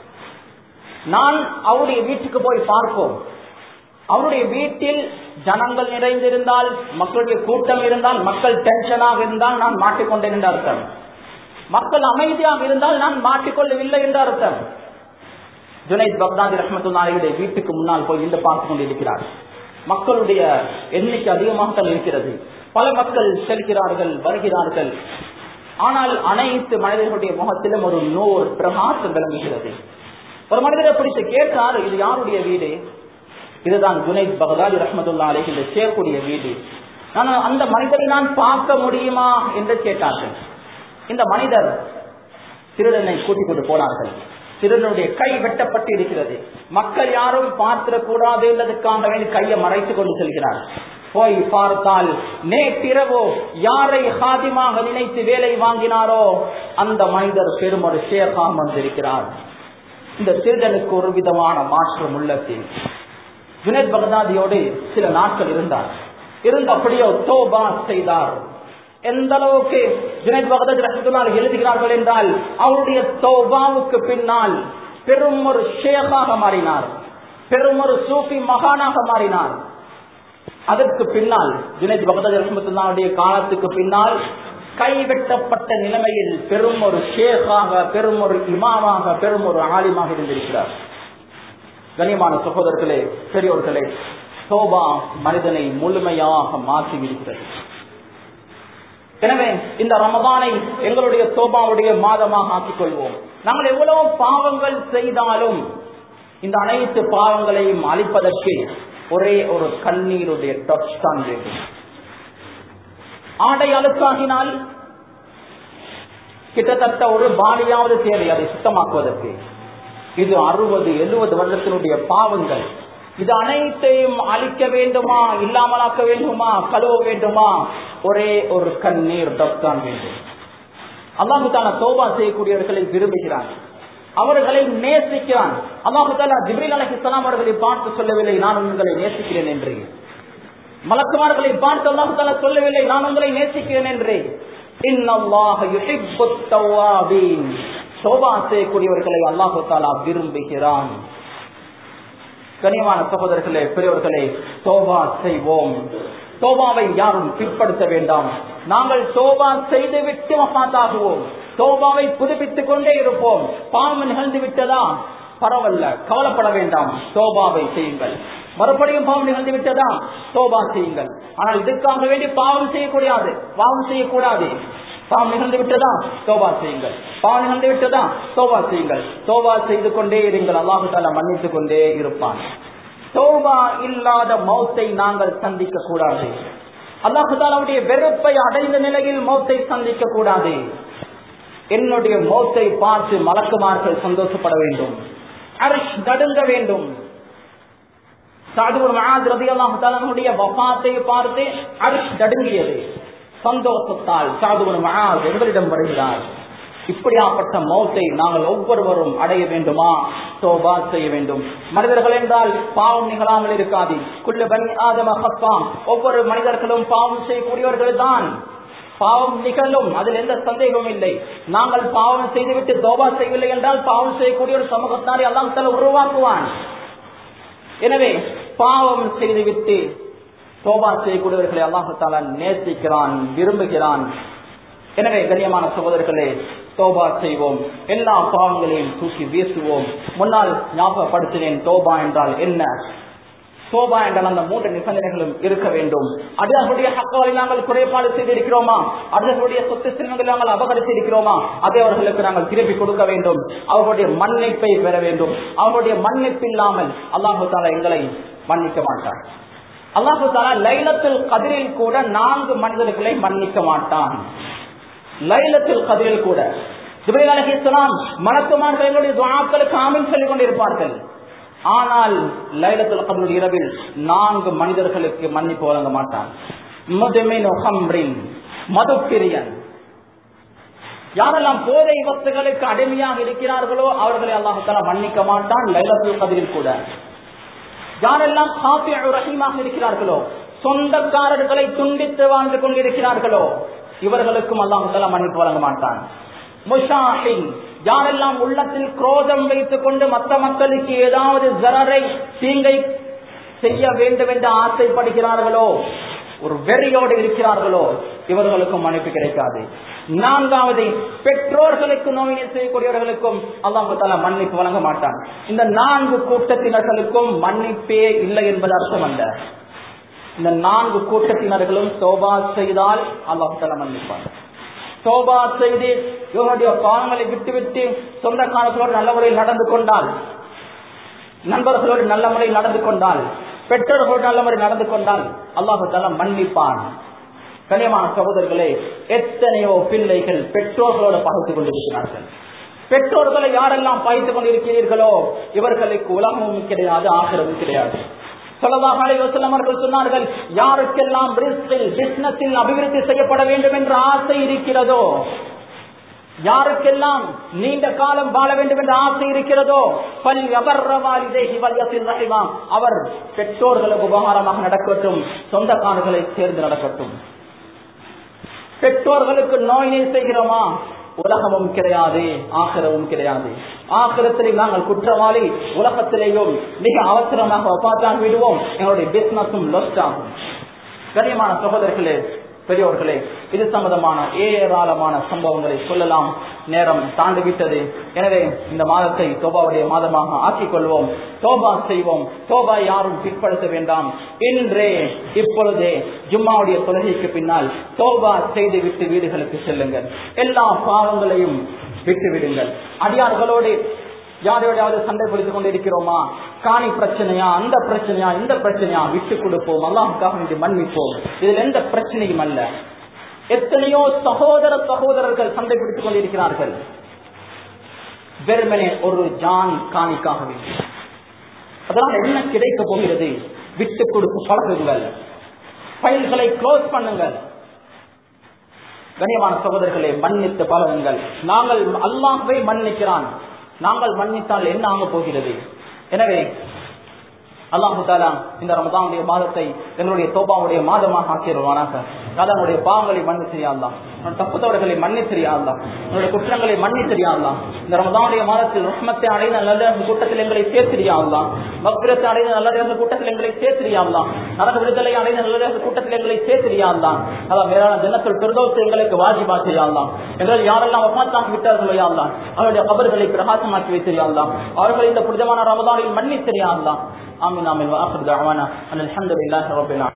நான் அவருடைய வீட்டுக்கு போய் பார்ப்போம் அவருடைய வீட்டில் ஜனங்கள் நிறைந்திருந்தால் மக்களுடைய கூட்டம் இருந்தால் மக்கள் டென்ஷனாக இருந்தால் நான் மாட்டிக்கொண்டேன் என்று அர்த்தம் மக்கள் அமைதியாக இருந்தால் நான் மாட்டிக்கொள்ளவில்லை என்று அர்த்தம் ஜுனைத் பக்தாதி ரஹமத்துல்லாஹியுடைய வீட்டுக்கு முன்னால் போய் இன்று பார்த்துக் கொண்டிருக்கிறார் மக்களுடைய எண்ணிக்கை அதிகமாக இருக்கிறது பல மக்கள் செல்கிறார்கள் வருகிறார்கள் ஆனால் அனைத்து மனிதர்களுடைய முகத்திலும் ஒரு நோர் பிரகாசம் விளங்குகிறது ஒரு மனிதரை பிடித்து கேட்டார் இது யாருடைய வீடு இதுதான் ஜுனைத் பகதாதி ரஹமத்துல்லா அலை இந்த சேக்கூடிய வீடு நான் அந்த மனிதரை நான் பார்க்க முடியுமா என்று கேட்டார்கள் இந்த மனிதர் திருடனை கூட்டிக் கொண்டு போனார்கள் திருடனுடைய கை வெட்டப்பட்டு இருக்கிறது மக்கள் யாரும் பார்த்திடக்கூடாது என்பதற்காக வேண்டி கையை மறைத்துக் கொண்டு செல்கிறார் போய் பார்த்தால் நேற்றிரவோ யாரை ஹாதிமாக நினைத்து வேலை வாங்கினாரோ அந்த மனிதர் பெரும் ஒரு ஷேகாக வந்திருக்கிறார் இந்த திருடனுக்கு ஒரு விதமான மாற்றம் உள்ளத்தில் ஜுனேத் பகதாதியோடு சில நாட்கள் இருந்தார் இருந்து அப்படியே தோபா செய்தார் எந்த அளவுக்கு ஜுனைத் பகதாத் ரஹத்துல்லால் எழுதுகிறார்கள் என்றால் அவருடைய தோபாவுக்கு பின்னால் பெரும் ஒரு ஷேகாக மாறினார் பெரும் ஒரு சூஃபி மகானாக மாறினார் அதற்கு பின்னால் ஜுனைத் பகதாத் ரஹமத்துல்லாவுடைய காலத்துக்கு பின்னால் கைவெட்டப்பட்ட நிலைமையில் பெரும் ஒரு ஷேகாக பெரும் ஒரு இமாமாக பெரும் ஒரு ஆலிமாக இருந்திருக்கிறார் கனியமான சகோதரர்களே பெரியோர்களே சோபா மனிதனை முழுமையாக மாற்றி இருக்கிறது எனவே இந்த ரமதானை எங்களுடைய சோபாவுடைய மாதமாக ஆக்கிக் கொள்வோம் நாங்கள் எவ்வளவு பாவங்கள் செய்தாலும் இந்த அனைத்து பாவங்களையும் அழிப்பதற்கு ஒரே ஒரு கண்ணீருடைய டச் தான் வேண்டும் ஆடை அழுக்காகினால் கிட்டத்தட்ட ஒரு பாலியாவது தேவை அதை சுத்தமாக்குவதற்கு இது அறுபது எழுபது வருடத்தினுடைய பாவங்கள் இது அனைத்தையும் அழிக்க வேண்டுமா இல்லாமலாக்க வேண்டுமா கழுவ வேண்டுமா ஒரே ஒரு கண்ணீர் தான் வேண்டும் அல்லாஹு தாலா தோபா செய்யக்கூடியவர்களை விரும்புகிறான் அவர்களை நேசிக்கிறான் அல்லாஹு தாலா ஜிப்ரில் அலஹிஸ்லாம் அவர்களை பார்த்து சொல்லவில்லை நான் உங்களை நேசிக்கிறேன் என்று மலக்குமார்களை பார்த்து அல்லாஹு தாலா சொல்லவில்லை நான் உங்களை நேசிக்கிறேன் என்று இன்னல்லாஹ யுஹிப்புத் தவ்வாபீன் சோபா செய்யக்கூடியவர்களை அல்லாஹு தாலா விரும்புகிறான் கனிவான சகோதரர்களே பெரியவர்களே தோபா செய்வோம் தோபாவை யாரும் பிற்படுத்த வேண்டாம் நாங்கள் தோபா செய்து விட்டு மசாத்தாகுவோம் தோபாவை புதுப்பித்துக் கொண்டே இருப்போம் பாவம் நிகழ்ந்து விட்டதா பரவல்ல கவலைப்பட வேண்டாம் தோபாவை செய்யுங்கள் மறுபடியும் பாவம் நிகழ்ந்து விட்டதா தோபா செய்யுங்கள் ஆனால் இதற்காக வேண்டி பாவம் செய்யக்கூடாது பாவம் செய்யக்கூடாது பாவம் நிகழ்ந்து விட்டதா தோபா செய்யுங்கள் பாவம் நிகழ்ந்து விட்டதா தோபா செய்யுங்கள் தோபா செய்து கொண்டே இருங்கள் அல்லாஹு தாலா மன்னித்துக் கொண்டே இருப்பான் தோபா இல்லாத மௌத்தை நாங்கள் சந்திக்க கூடாது அல்லாஹு தாலாவுடைய வெறுப்பை அடைந்த நிலையில் மௌத்தை சந்திக்க கூடாது என்னுடைய மௌத்தை பார்த்து மலக்குமார்கள் சந்தோஷப்பட வேண்டும் அரிஷ் நடுங்க வேண்டும் சாதுவர் மகாத் ரதி அல்லாஹாலுடைய வபாத்தை பார்த்து அரிஷ் நடுங்கியது சந்தோஷத்தால் சாதுவர் மகாத் எங்களிடம் வருகிறார் இப்படியாப்பட்ட மௌத்தை நாங்கள் ஒவ்வொருவரும் அடைய வேண்டுமா தோபா செய்ய வேண்டும் மனிதர்கள் என்றால் பாவம் நிகழாமல் இருக்காது குள்ள பனி ஆதம ஹப்பாம் ஒவ்வொரு மனிதர்களும் பாவம் செய்யக்கூடியவர்கள் தான் பாவம் நிகழும் அதில் எந்த சந்தேகமும் இல்லை நாங்கள் பாவம் செய்துவிட்டு தோபா செய்யவில்லை என்றால் பாவம் செய்யக்கூடிய ஒரு சமூகத்தாரை எல்லாம் தலை உருவாக்குவான் எனவே பாவம் செய்துவிட்டு தோபா செய்யக்கூடியவர்களை அல்லாஹால நேசிக்கிறான் விரும்புகிறான் எனவே கண்ணியமான சகோதரர்களே தோபா செய்வோம் எல்லா பாவங்களையும் தூக்கி வீசுவோம் முன்னால் ஞாபகப்படுத்தினேன் தோபா என்றால் என்ன சோபா என்றால் அந்த மூன்று நிபந்தனைகளும் இருக்க வேண்டும் அடுத்தவர்களுடைய ஹக்காவை நாங்கள் குறைபாடு செய்திருக்கிறோமா அடுத்தவர்களுடைய சொத்து சிறுமங்களை நாங்கள் அபகரித்திருக்கிறோமா அதை அவர்களுக்கு நாங்கள் திருப்பி கொடுக்க வேண்டும் அவர்களுடைய மன்னிப்பை பெற வேண்டும் அவர்களுடைய மன்னிப்பு இல்லாமல் அல்லாஹு தாலா எங்களை மன்னிக்க மாட்டார் அல்லாஹு தாலா லைலத்தில் கதிரில் கூட நான்கு மனிதர்களை மன்னிக்க மாட்டான் லைலத்தில் கதிரில் கூட ஜிப்ரீல் அலைஹிஸ்ஸலாம் மலக்குமார்களுடைய துஆக்களுக்கு ஆமீன் சொல்லிக் கொண்டிருப்பார்கள் ஆனால் லைலத்துல் கத்ர் இரவில் நான்கு மனிதர்களுக்கு மன்னிப்பு வழங்க மாட்டான் முதுமின் ஹம்ரின் மதுப்பிரியன் யாரெல்லாம் போதை வஸ்துகளுக்கு அடிமையாக இருக்கிறார்களோ அவர்களை அல்லாஹால மன்னிக்க மாட்டான் லைலத்துல் கதிரில் கூட யாரெல்லாம் காப்பிய ரஹீமாக இருக்கிறார்களோ சொந்தக்காரர்களை துண்டித்து வாழ்ந்து கொண்டிருக்கிறார்களோ இவர்களுக்கும் அல்லாஹால மன்னிப்பு வழங்க மாட்டான் முஷாஹின் யாரெல்லாம் உள்ளத்தில் குரோதம் வைத்துக் கொண்டு மற்ற மக்களுக்கு ஏதாவது ஜரரை தீங்கை செய்ய வேண்டும் என்று ஆசைப்படுகிறார்களோ ஒரு வெறியோடு இருக்கிறார்களோ இவர்களுக்கும் மன்னிப்பு கிடைக்காது நான்காவது பெற்றோர்களுக்கு நோயினை செய்யக்கூடியவர்களுக்கும் அல்லாஹால மன்னிப்பு வழங்க மாட்டான் இந்த நான்கு கூட்டத்தினர்களுக்கும் மன்னிப்பே இல்லை என்பது அர்த்தம் அல்ல இந்த நான்கு கூட்டத்தினர்களும் சோபா செய்தால் அல்லாஹால மன்னிப்பார் சோபா செய்து இவனுடைய பாவங்களை விட்டுவிட்டு சொந்தக்காரர்களோடு நல்ல முறையில் நடந்து கொண்டால் நண்பர்களோடு நல்ல முறையில் நடந்து கொண்டால் பெற்றோர்களோடு நல்ல முறையில் நடந்து கொண்டால் அல்லாஹு தாலா மன்னிப்பான் கனியமான சகோதரர்களே எத்தனையோ பிள்ளைகள் பெற்றோர்களோடு பகைத்துக் கொண்டிருக்கிறார்கள் பெற்றோர்களை யாரெல்லாம் பகைத்துக் கொண்டிருக்கிறீர்களோ இவர்களுக்கு உலகமும் கிடையாது ஆகிரமும் கிடையாது சொல்லதாக அவர்கள் சொன்னார்கள் யாருக்கெல்லாம் பிசினஸில் அபிவிருத்தி செய்யப்பட வேண்டும் என்ற ஆசை இருக்கிறதோ யாருக்கெல்லாம் நீண்ட காலம் வாழ வேண்டும் என்ற ஆசை இருக்கிறதோ பல் அவர் பெற்றோர்களுக்கு உபகாரமாக நடக்கட்டும் சொந்தக்காரர்களை சேர்ந்து நடக்கட்டும் பெற்றோர்களுக்கு நோயினை செய்கிறோமா உலகமும் கிடையாது ஆக்கிரமும் கிடையாது ஆக்கிரத்திலே நாங்கள் குற்றவாளி உலகத்திலேயும் மிக அவசரமாக ஒப்பாத்தான் விடுவோம் எங்களுடைய பிசினஸும் லொஸ்ட் ஆகும் கண்ணியமான சகோதரர்களே பெரியோர்களே இது சம்பந்தமான ஏராளமான சம்பவங்களை சொல்லலாம் நேரம் தாண்டிவிட்டது எனவே இந்த மாதத்தை தோபாவுடைய மாதமாக ஆக்கிக் கொள்வோம் தோபா செய்வோம் தோபா யாரும் பிற்படுத்த வேண்டாம் இன்றே இப்பொழுதே ஜும்மாவுடைய தொழுகைக்கு பின்னால் தோபா செய்து விட்டு வீடுகளுக்கு செல்லுங்கள் எல்லா பாவங்களையும் விட்டு விடுங்கள் அடியார்களோடு யாரோடையாவது சண்டை பிடித்துக் கொண்டிருக்கிறோமா காணி பிரச்சனையா அந்த பிரச்சனையா இந்த பிரச்சனையா விட்டு கொடுப்போம் அல்லாஹுக்காக வேண்டி மன்னிப்போம் இதில் எந்த பிரச்சனையும் அல்ல எத்தனையோ சகோதர சகோதரர்கள் சண்டை பிடித்துக் கொண்டிருக்கிறார்கள் வெறுமனே ஒரு ஜான் காணிக்காக வேண்டி அதனால் என்ன கிடைக்க போகிறது விட்டு கொடுத்து பழகுங்கள் ஃபைல்களை க்ளோஸ் பண்ணுங்கள் கண்ணியமான சகோதரர்களை மன்னித்து பழகுங்கள் நாங்கள் அல்லாஹ்வை மன்னிக்கிறான் நாங்கள் மன்னித்தால் என்ன ஆக போகிறது எனவே அல்லாஹு தாலா இந்த ரமதானுடைய மாதத்தை எங்களுடைய தோபாவுடைய மாதமாக ஆக்கிடுவானாக அதனுடைய பாவங்களை மன்னிச்சிரியாதான் தப்பு தவறுகளை மன்னிச்சிரியாதான் என்னுடைய குற்றங்களை மன்னிச்சிரியாதான் இந்த ரமதானுடைய மாதத்தில் ருஹ்மத்தை அடைந்த நல்ல கூட்டத்தில் எங்களை சேர்த்திரியாதான் மக்ரத்தை அடைந்த நல்ல கூட்டத்தில் எங்களை சேர்த்திரியாதான் நரக விடுதலை அடைந்த நல்ல கூட்டத்தில் எங்களை சேர்த்திரியாதான் அதான் மேலான தினத்தில் பெருதோத்து எங்களுக்கு வாஜிபாத்திரியாதான் எங்கள் யாரெல்லாம் வஃபாத்தாக்கி விட்டார்களோ யாழ்லாம் அவருடைய கபர்களை பிரகாசமாக்கி வைத்திரியாதான் அவர்களை இந்த புனிதமான ரமதானில் மன்னித்திரியாதான் ஆமீன் ஆமீன் வாஹர் தஅவானா அல்ஹம்துலில்லாஹி ரப்பில் ஆலமீன்